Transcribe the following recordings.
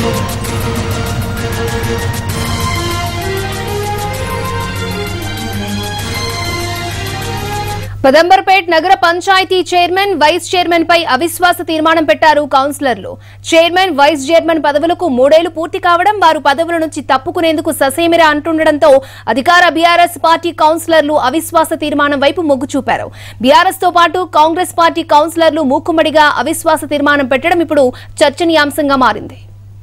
పదంబర్పేట్ నగర panchayat chairman vice chairman పై అవిశ్వాస తీర్మానం పెట్టారు కౌన్సిలర్లు చైర్మన్ వైస్ చైర్మన్ పదవులకు మూడేళ్లు పూర్తి కావడం వారు పదవుల నుంచి తప్పుకునేందుకు ససేమిరా అంటుండటంతో అధికార బీఆర్ఎస్ పార్టీ కౌన్సిలర్లు అవిశ్వాస తీర్మానం వైపు మొగ్గు చూపారు బీఆర్ఎస్ తో పాటు కాంగ్రెస్ పార్టీ కౌన్సిలర్లు మూకుమ్మడిగా అవిశ్వాస తీర్మానం పెట్టడం ఇప్పుడు చర్చనీయాంశంగా మారింది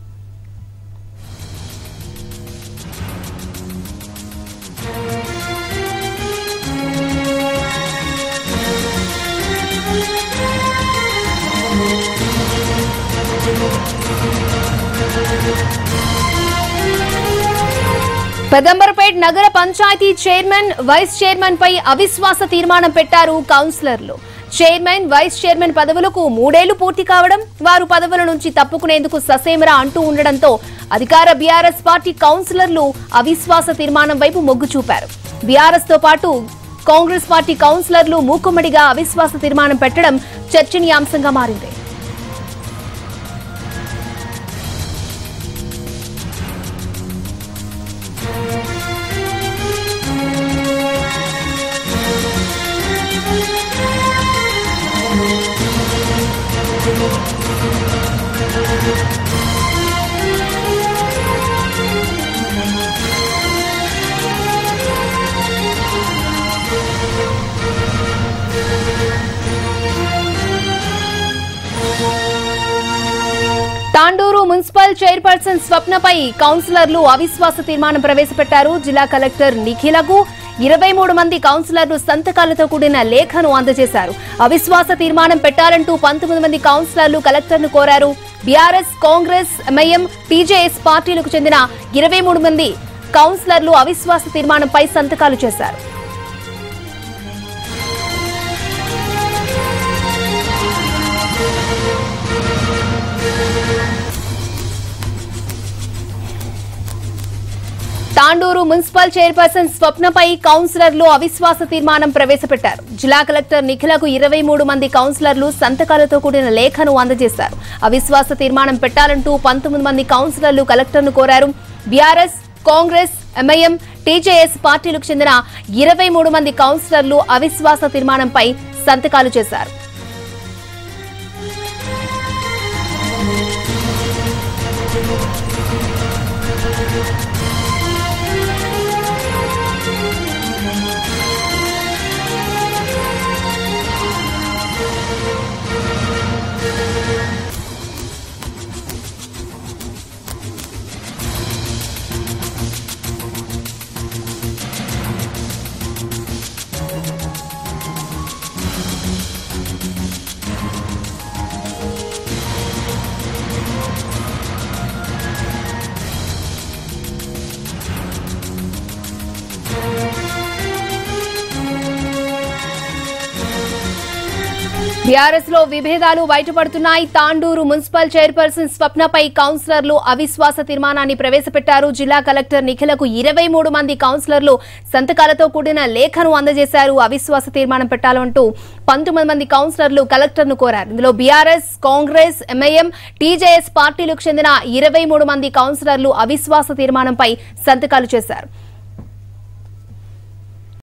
పెదంబరపేట్ నగర పంచాయతీ చైర్మన్ వైస్ చైర్మన్ పై అవిశ్వాస తీర్మానం పెట్టారు కౌన్సిలర్లు చైర్మన్ వైస్ చైర్మన్ పదవులకు మూడేళ్లు పూర్తి కావడం వారు పదవుల నుంచి తప్పుకునేందుకు ససేమిరా అంటూ ఉండడంతో అధికార బీఆర్ఎస్ పార్టీ కౌన్సిలర్లు అవిశ్వాస తీర్మానం వైపు మొగ్గు చూపారు బీఆర్ఎస్ తో పాటు కాంగ్రెస్ పార్టీ కౌన్సిలర్లు మూకుమ్మడిగా అవిశ్వాస తీర్మానం పెట్టడం చర్చనీయాంశంగా మారింది తాండూరు మున్సిపల్ చైర్పర్సన్ స్వప్నపై కౌన్సిలర్లు అవిశ్వాస తీర్మానం ప్రవేశపెట్టారు జిల్లా కలెక్టర్ నిఖిలకు ఇరవై మూడు మంది కౌన్సిలర్లు సంతకాలతో కూడిన లేఖను అందజేశారు అవిశ్వాస తీర్మానం పెట్టాలంటూ పంతొమ్మిది మంది కౌన్సిలర్లు కలెక్టర్ను కోరారు బీఆర్ఎస్ కాంగ్రెస్ ఎంఐఎం టీజేఎస్ పార్టీలకు చెందిన ఇరవై మూడు మంది కౌన్సిలర్లు అవిశ్వాస తీర్మానంపై సంతకాలు చేశారు తాండూరు మున్సిపల్ చైర్పర్సన్ స్వప్నపై కౌన్సిలర్లు అవిశ్వాస తీర్మానం ప్రవేశపెట్టారు జిల్లా కలెక్టర్ నిఖిలకు ఇరవై మూడు మంది కౌన్సిలర్లు సంతకాలతో కూడిన లేఖను అందజేశారు అవిశ్వాస తీర్మానం పెట్టాలంటూ పంతొమ్మిది మంది కౌన్సిలర్లు కలెక్టర్ను కోరారు బీఆర్ఎస్ కాంగ్రెస్ ఎంఐఎం టీజేఎస్ పార్టీలకు చెందిన ఇరవై మూడు మంది కౌన్సిలర్లు అవిశ్వాస తీర్మానంపై సంతకాలు చేశారు బీఆర్ఎస్ లో విభేదాలు బయటపడుతున్నాయి తాండూరు మున్సిపల్ చైర్పర్సన్ స్వప్నపై కౌన్సిలర్లు అవిశ్వాస తీర్మానాన్ని ప్రవేశపెట్టారు జిల్లా కలెక్టర్ నిఖిలకు ఇరవై మూడు మంది కౌన్సిలర్లు సంతకాలతో కూడిన లేఖను అందజేశారు అవిశ్వాస తీర్మానం పెట్టాలంటూ పంతొమ్మిది మంది కౌన్సిలర్లు కలెక్టర్ను కోరారు ఇందులో బీఆర్ఎస్ కాంగ్రెస్ ఎంఐఎం టీజేఎస్ పార్టీలకు చెందిన ఇరవై మూడు మంది కౌన్సిలర్లు అవిశ్వాస తీర్మానంపై సంతకాలు చేశారు